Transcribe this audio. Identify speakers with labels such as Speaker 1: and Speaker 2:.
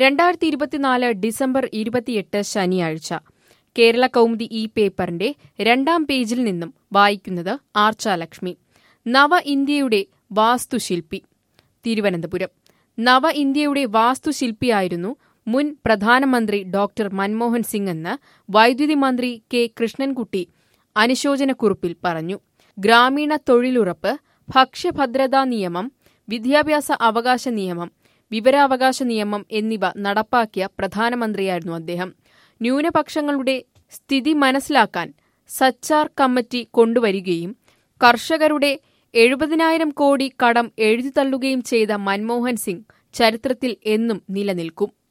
Speaker 1: രണ്ടായിരത്തി ഇരുപത്തിനാല് ഡിസംബർ ഇരുപത്തിയെട്ട് ശനിയാഴ്ച കേരള കൗമുദി ഈ പേപ്പറിന്റെ രണ്ടാം പേജിൽ നിന്നും വായിക്കുന്നത് ആർച്ചാലക്ഷ്മി നവ ഇന്ത്യയുടെ വാസ്തുശില്പി തിരുവനന്തപുരം നവ ഇന്ത്യയുടെ വാസ്തുശില്പിയായിരുന്നു മുൻ പ്രധാനമന്ത്രി ഡോക്ടർ മൻമോഹൻ സിംഗ് എന്ന് വൈദ്യുതി മന്ത്രി കെ കൃഷ്ണൻകുട്ടി അനുശോചനക്കുറിപ്പിൽ പറഞ്ഞു ഗ്രാമീണ തൊഴിലുറപ്പ് ഭക്ഷ്യഭദ്രതാ നിയമം വിദ്യാഭ്യാസ അവകാശ നിയമം വിവരാവകാശ നിയമം എന്നിവ നടപ്പാക്കിയ പ്രധാനമന്ത്രിയായിരുന്നു അദ്ദേഹം ന്യൂനപക്ഷങ്ങളുടെ സ്ഥിതി മനസ്സിലാക്കാൻ സച്ചാർ കമ്മിറ്റി കൊണ്ടുവരികയും കർഷകരുടെ എഴുപതിനായിരം കോടി കടം എഴുതിത്തള്ളുകയും ചെയ്ത മൻമോഹൻ സിംഗ് ചരിത്രത്തിൽ എന്നും നിലനിൽക്കും